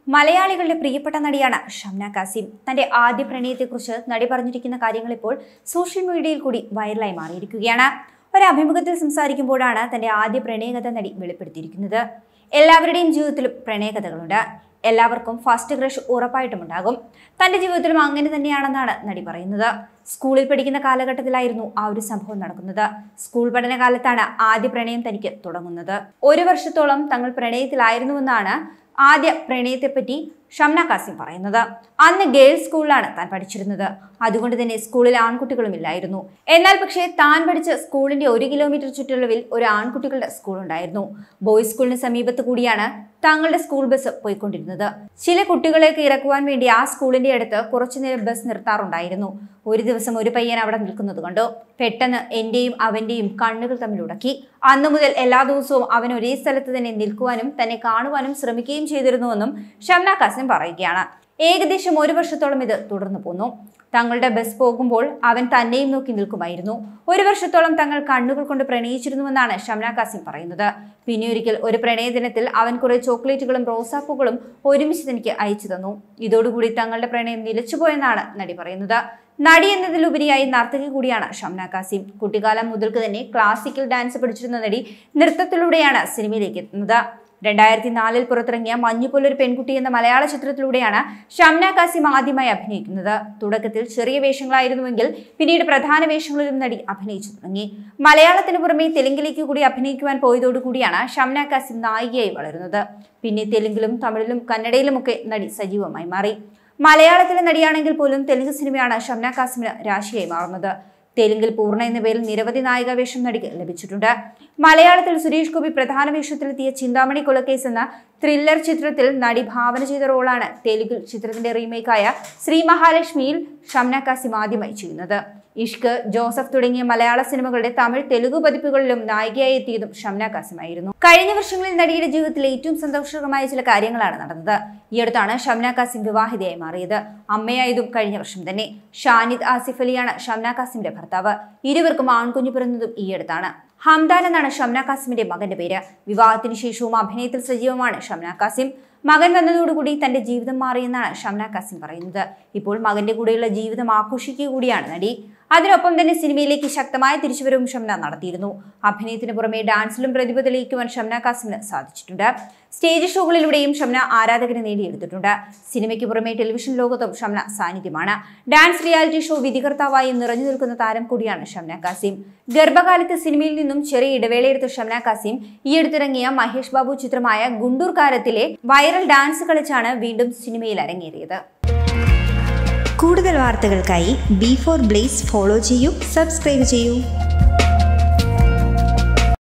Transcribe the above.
മലയാളികളുടെ പ്രിയപ്പെട്ട നടിയാണ് ഷംന കാസിം തന്റെ ആദ്യ പ്രണയത്തെക്കുറിച്ച് നടി പറഞ്ഞിരിക്കുന്ന കാര്യങ്ങൾ ഇപ്പോൾ സോഷ്യൽ മീഡിയയിൽ കൂടി വൈറലായി മാറിയിരിക്കുകയാണ് ഒരു അഭിമുഖത്തിൽ സംസാരിക്കുമ്പോഴാണ് തന്റെ ആദ്യ പ്രണയകഥ നടി വെളിപ്പെടുത്തിയിരിക്കുന്നത് എല്ലാവരുടെയും ജീവിതത്തിലും പ്രണയകഥകളുണ്ട് എല്ലാവർക്കും ഫസ്റ്റ് ക്രഷ് ഉറപ്പായിട്ടും ഉണ്ടാകും തന്റെ ജീവിതത്തിലും അങ്ങനെ തന്നെയാണെന്നാണ് നടി പറയുന്നത് സ്കൂളിൽ പഠിക്കുന്ന കാലഘട്ടത്തിലായിരുന്നു ആ ഒരു സംഭവം നടക്കുന്നത് സ്കൂൾ പഠനകാലത്താണ് ആദ്യ പ്രണയം തനിക്ക് തുടങ്ങുന്നത് ഒരു വർഷത്തോളം തങ്ങൾ പ്രണയത്തിലായിരുന്നുവെന്നാണ് ആദ്യ പ്രണയത്തെപ്പറ്റി ഷംന കാസിം പറയുന്നത് അന്ന് ഗേൾസ് സ്കൂളിലാണ് താൻ പഠിച്ചിരുന്നത് അതുകൊണ്ട് തന്നെ സ്കൂളിൽ ആൺകുട്ടികളും ഇല്ലായിരുന്നു എന്നാൽ പക്ഷേ താൻ പഠിച്ച സ്കൂളിന്റെ ഒരു കിലോമീറ്റർ ചുറ്റളവിൽ ഒരു ആൺകുട്ടികളുടെ സ്കൂൾ ഉണ്ടായിരുന്നു ബോയ്സ് സ്കൂളിന് സമീപത്ത് കൂടിയാണ് തങ്ങളുടെ സ്കൂൾ ബസ് പോയിക്കൊണ്ടിരുന്നത് ചില കുട്ടികളെയൊക്കെ ഇറക്കുവാൻ വേണ്ടി ആ സ്കൂളിന്റെ അടുത്ത് കുറച്ചുനേരം ബസ് നിർത്താറുണ്ടായിരുന്നു ഒരു ദിവസം ഒരു പയ്യൻ അവിടെ നിൽക്കുന്നത് കണ്ടു പെട്ടെന്ന് എന്റെയും അവന്റെയും കണ്ണുകൾ തമ്മിൽ ഉടക്കി അന്നു മുതൽ എല്ലാ ദിവസവും അവൻ ഒരേ സ്ഥലത്ത് തന്നെ നിൽക്കുവാനും തന്നെ കാണുവാനും ശ്രമിക്കുകയും ചെയ്തിരുന്നുവെന്നും ഷംന കാസിം പറയുകയാണ് ഏകദേശം ഒരു വർഷത്തോളം ഇത് തുടർന്നു പോന്നു തങ്ങളുടെ ബസ് പോകുമ്പോൾ അവൻ തന്നെയും നോക്കി നിൽക്കുമായിരുന്നു ഒരു വർഷത്തോളം തങ്ങൾ കണ്ണുകൾ കൊണ്ട് പ്രണയിച്ചിരുന്നുവെന്നാണ് ഷംന കാസിം പറയുന്നത് പിന്നെ ഒരിക്കൽ ഒരു പ്രണയ ദിനത്തിൽ അവൻ കുറെ ചോക്ലേറ്റുകളും റോസാപ്പൂകളും ഒരുമിച്ച് തനിക്ക് അയച്ചു തന്നു ഇതോടുകൂടി തങ്ങളുടെ പ്രണയം നിലച്ചുപോയെന്നാണ് നടി പറയുന്നത് നടി എന്നതിലുപരിയായി നർത്തകി കൂടിയാണ് ഷംന കാസിം കുട്ടിക്കാലം മുതൽക്ക് തന്നെ ക്ലാസിക്കൽ ഡാൻസ് പഠിച്ചിരുന്ന നടി നൃത്തത്തിലൂടെയാണ് സിനിമയിലേക്ക് എത്തുന്നത് രണ്ടായിരത്തി നാലിൽ പുറത്തിറങ്ങിയ മഞ്ഞുപോലൊരു പെൺകുട്ടി എന്ന മലയാള ചിത്രത്തിലൂടെയാണ് ഷംന കാസിം ആദ്യമായി അഭിനയിക്കുന്നത് തുടക്കത്തിൽ ചെറിയ വേഷങ്ങളായിരുന്നുവെങ്കിൽ പിന്നീട് പ്രധാന വേഷങ്ങളിലും നടി അഭിനയിച്ചു തുടങ്ങി മലയാളത്തിന് പുറമെ തെലുങ്കിലേക്ക് കൂടി അഭിനയിക്കുവാൻ പോയതോടുകൂടിയാണ് ഷംന കാസിം നായികയായി വളരുന്നത് പിന്നെ തെലുങ്കിലും തമിഴിലും കന്നഡയിലുമൊക്കെ നടി സജീവമായി മാറി മലയാളത്തിലെ നടിയാണെങ്കിൽ പോലും തെലുങ്ക് സിനിമയാണ് ഷംന കാസിമിന് രാശിയായി മാറുന്നത് തെലുങ്കിൽ പൂർണ്ണ എന്ന പേരിൽ നിരവധി നായിക വേഷം നടിക്ക് ലഭിച്ചിട്ടുണ്ട് മലയാളത്തിൽ സുരേഷ് ഗോപി പ്രധാന വേഷത്തിലെത്തിയ ചിന്താമണി കൊലക്കേസ് എന്ന ത്രില്ലർ ചിത്രത്തിൽ നടി ഭാവന ചെയ്ത റോളാണ് തെലുഗു ചിത്രത്തിന്റെ റീമേക്കായ ശ്രീ മഹാലക്ഷ്മിയിൽ ഷംന കാസിം ആദ്യമായി ചെയ്യുന്നത് ഇഷ്ക് ജോസഫ് തുടങ്ങിയ മലയാള സിനിമകളുടെ തമിഴ് തെലുഗു പതിപ്പുകളിലും നായികയായി എത്തിയതും ഷംന കാസിമായിരുന്നു കഴിഞ്ഞ വർഷങ്ങളിൽ നടിയുടെ ജീവിതത്തിൽ ഏറ്റവും സന്തോഷകരമായ ചില കാര്യങ്ങളാണ് നടന്നത് ഈ അടുത്താണ് ഷംന കാസിം വിവാഹിതയായി മാറിയത് അമ്മയായതും കഴിഞ്ഞ വർഷം തന്നെ ഷാനിദ് ആസിഫ് അലിയാണ് ഷംന കാസിമിന്റെ ഭർത്താവ് ഇരുവർക്കും ആൺകുഞ്ഞു പിറന്നതും ഈ അടുത്താണ് ഹംദാൻ എന്നാണ് ഷംന കാസിമിന്റെ മകന്റെ പേര് വിവാഹത്തിന് ശേഷവും അഭിനയത്തിൽ സജീവമാണ് ഷംന കാസിം മകൻ വന്നതോടുകൂടി തന്റെ ജീവിതം മാറിയെന്നാണ് ഷംന കാസിം പറയുന്നത് ഇപ്പോൾ മകന്റെ കൂടെയുള്ള ജീവിതം ആഘോഷിക്കുക കൂടിയാണ് നടി അതിനൊപ്പം തന്നെ സിനിമയിലേക്ക് ശക്തമായ തിരിച്ചുവരവും ഷംന നടത്തിയിരുന്നു അഭിനയത്തിന് പുറമെ ഡാൻസിലും പ്രതിഭ തെളിയിക്കുവാൻ ഷംന കാസിമിന് സാധിച്ചിട്ടുണ്ട് സ്റ്റേജ് ഷോകളിലൂടെയും ഷംന ആരാധകരെ നേടിയെടുത്തിട്ടുണ്ട് സിനിമയ്ക്ക് പുറമെ ടെലിവിഷൻ ലോകത്തും ഷംന സാന്നിധ്യമാണ് ഡാൻസ് റിയാലിറ്റി ഷോ വിധികർത്താവായും നിറഞ്ഞു നിൽക്കുന്ന താരം കൂടിയാണ് ഷംന കാസിം ഗർഭകാലത്ത് സിനിമയിൽ നിന്നും ചെറിയ ഇടവേളയെടുത്ത ഷംന കാസിം ഈ അടുത്തിറങ്ങിയ മഹേഷ് ബാബു ചിത്രമായ ഗുണ്ടൂർ കാരത്തിലെ വൈറൽ ഡാൻസ് കളിച്ചാണ് വീണ്ടും സിനിമയിൽ അരങ്ങേറിയത് കൂടുതൽ വാർത്തകൾക്കായി ബി ഫോർ ബ്ലേസ് ഫോളോ ചെയ്യൂ സബ്സ്ക്രൈബ് ചെയ്യൂ